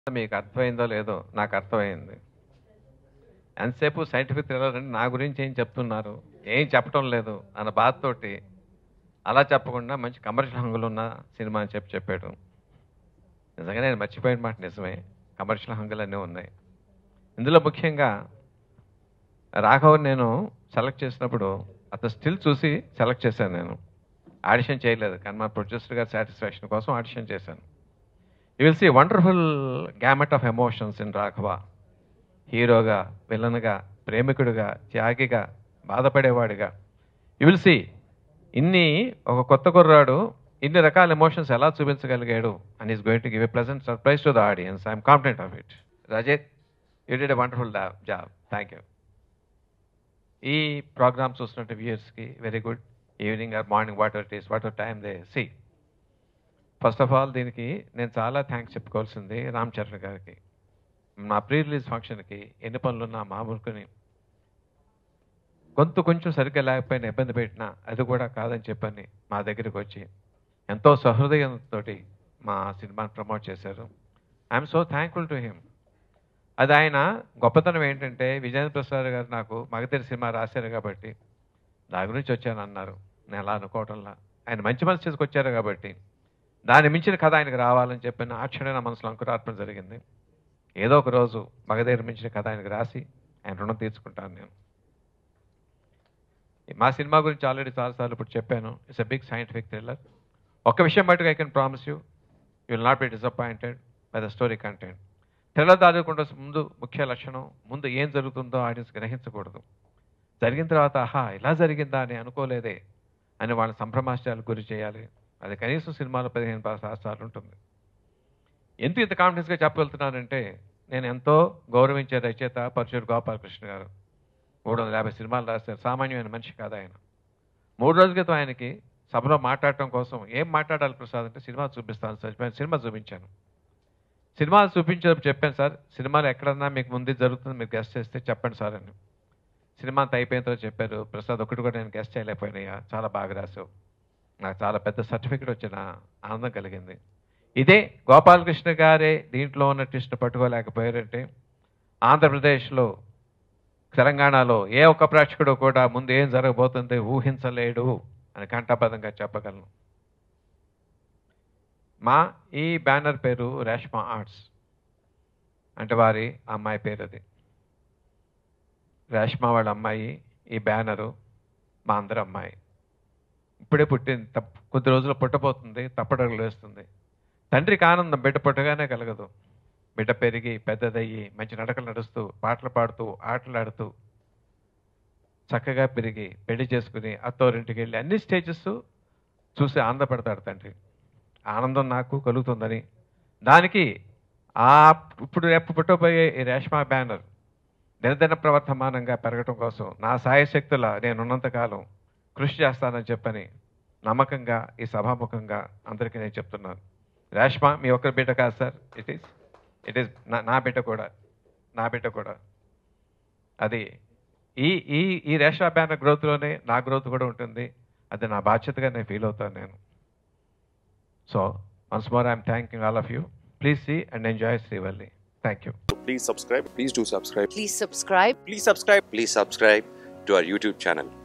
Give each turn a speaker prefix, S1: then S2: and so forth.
S1: మీకు అర్థమైందో లేదో నాకు అర్థమైంది ఎంతసేపు సైంటిఫిక్ థ్రిల్లర్ అంటే నా గురించి ఏం చెప్తున్నారు ఏం చెప్పడం లేదు అన్న బాధతోటి అలా చెప్పకుండా మంచి కమర్షియల్ హంగులు ఉన్న సినిమా అని చెప్పి చెప్పాడు నిజంగా నేను మర్చిపోయిన మాట నిజమే కమర్షియల్ హంగులు అన్నీ ఉన్నాయి ఇందులో ముఖ్యంగా రాఘవ్ నేను సెలెక్ట్ చేసినప్పుడు అతను స్టిల్ చూసి సెలెక్ట్ చేశాను నేను ఆడిషన్ చేయలేదు కానీ మా ప్రొడ్యూసర్ గారి సాటిస్ఫాక్షన్ కోసం ఆడిషన్ చేశాను you will see wonderful gamut of emotions in Raghava హీరోగా విలన్గా ప్రేమికుడిగా త్యాగిగా బాధపడేవాడిగా యూ విల్ సీ ఇన్ని ఒక కొత్త కుర్రాడు ఇన్ని రకాల ఎమోషన్స్ ఎలా చూపించగలిగాడు and is going to give a pleasant surprise to the audience I'm confident of it Rajat you did a wonderful job thank you ఈ ప్రోగ్రామ్ చూస్తున్నట్టు వ్యూయర్స్కి very good evening or morning what it is what time they see first of all దీనికి నేను చాలా thanks చెప్పుకోవాల్సింది రామ్ చరణ్ గారికి నా pre release ఫంక్షన్కి ఎన్ని పనులున్నా మామూలుకొని గొంతు కొంచెం సరిగ్గా లేకపోయినా ఇబ్బంది పెట్టినా అది కూడా కాదని చెప్పని మా దగ్గరికి వచ్చి ఎంతో సహృదయంతో మా సినిమాని ప్రమోట్ చేశారు I'm so thankful to him అది ఆయన గొప్పతనం ఏంటంటే విజయేంద్ర ప్రసాద్ గారు నాకు మగధీర సినిమా రాశారు కాబట్టి దాని గురించి వచ్చాను అన్నారు నేను అలా అనుకోవటంలా ఆయన మంచి మనసు చేసుకొచ్చారు కాబట్టి దాన్ని మించిన కథ ఆయనకు రావాలని చెప్పిన ఆ క్షణం నా మనసులో అంకురార్పణ జరిగింది ఏదో ఒక రోజు మగధీర మించిన కథ ఆయనకు రాసి ఆయన రుణం తీర్చుకుంటాను నేను మా సినిమా గురించి ఆల్రెడీ చాలాసార్లు ఇప్పుడు చెప్పాను it's a big scientific thriller ఒక్క విషయం మటుకు I can promise you you will not be disappointed by the story content thriller దాదుకుంటే ముందు ముఖ్య లక్షణం ముందు ఏం జరుగుతుందో ఆడియన్స్ గ్రహించకూడదు జరిగిన తర్వాత ఆహా ఇలా జరిగిందా అని అనుకోలేదే అని వాళ్ళ సంభ్రమాశ్చర్యాలకు గురి చేయాలి అది కనీసం సినిమాలో పదిహేను శాస్త్రాలు ఉంటుంది ఎందుకు ఇంత కాన్ఫిడెన్స్గా చెప్పగలుగుతున్నానంటే నేను ఎంతో గౌరవించే రచయిత పరశుడు గోపాలకృష్ణ గారు మూడు వందల యాభై సినిమాలు రాశారు సామాన్యమైన మనిషి కాదు ఆయన మూడు రోజుల క్రితం ఆయనకి సభలో మాట్లాడటం కోసం ఏం మాట్లాడాలి ప్రసాద్ అంటే సినిమా చూపిస్తాను సార్ నేను సినిమా చూపించాను సినిమాలు చూపించేటప్పుడు చెప్పాను సార్ సినిమాలు ఎక్కడన్నా మీకు ముందు జరుగుతుంది మీరు గెస్ట్ చేస్తే చెప్పండి సార్ అని సినిమా అంతా అయిపోయిన తర్వాత చెప్పారు ప్రసాద్ ఒకటి కూడా నేను గెస్ట్ చేయలేకపోయినాయా చాలా బాగా రాసావు నాకు చాలా పెద్ద సర్టిఫికెట్ వచ్చిన ఆనందం కలిగింది ఇదే గోపాలకృష్ణ గారే దీంట్లో ఉన్న ట్విస్ట్ పట్టుకోలేకపోయారంటే ఆంధ్రప్రదేశ్లో తెలంగాణలో ఏ ఒక్క ప్రేక్షకుడు కూడా ముందు ఏం జరగబోతుంది ఊహించలేడు అని కంఠబద్ధంగా చెప్పగలను మా ఈ బ్యానర్ పేరు రేష్మా ఆర్ట్స్ అంటే వారి అమ్మాయి పేరు అది రేష్మా వాళ్ళ అమ్మాయి ఈ బ్యానరు మా అందరి అమ్మాయి ఇప్పుడే పుట్టింది తప్ప కొద్ది రోజులు పుట్టబోతుంది తప్పడగలు వేస్తుంది తండ్రికి ఆనందం బిడ్డ పుట్టగానే కలగదు బిడ్డ పెరిగి పెద్దదయ్యి మంచి నడకలు నడుస్తూ పాటలు పాడుతూ ఆటలాడుతూ చక్కగా పెరిగి పెళ్లి చేసుకుని అత్తోరింటికి వెళ్ళి అన్ని స్టేజెస్ చూసి ఆనందపడతాడు తండ్రి ఆనందం నాకు కలుగుతుందని దానికి ఆ ఇప్పుడు రేపు పుట్టబోయే ఈ రేష్మా బ్యానర్ దినదిన ప్రవర్తమానంగా పెరగటం కోసం నా సాయశక్తుల నేనున్నంతకాలం కృషి చేస్తానని చెప్పని నమ్మకంగా ఈ సభాముఖంగా అందరికీ నేను చెప్తున్నాను రేష్మా మీ ఒక్కరి బిడ్డ కాదు sir it is it is నా నా బిడ్డ కూడా నా బిడ్డ కూడా అది ఈ ఈ ఈ రేషా బ్యానర్ గ్రోత్లోనే నా గ్రోత్ కూడా ఉంటుంది అది నా బాధ్యతగా నేను ఫీల్ అవుతాను నేను so once more I'm thanking all of you please see and enjoy Srivalli thank you
S2: Please subscribe. Please do subscribe.
S3: Please subscribe.
S2: Please subscribe.
S4: Please subscribe to our YouTube channel.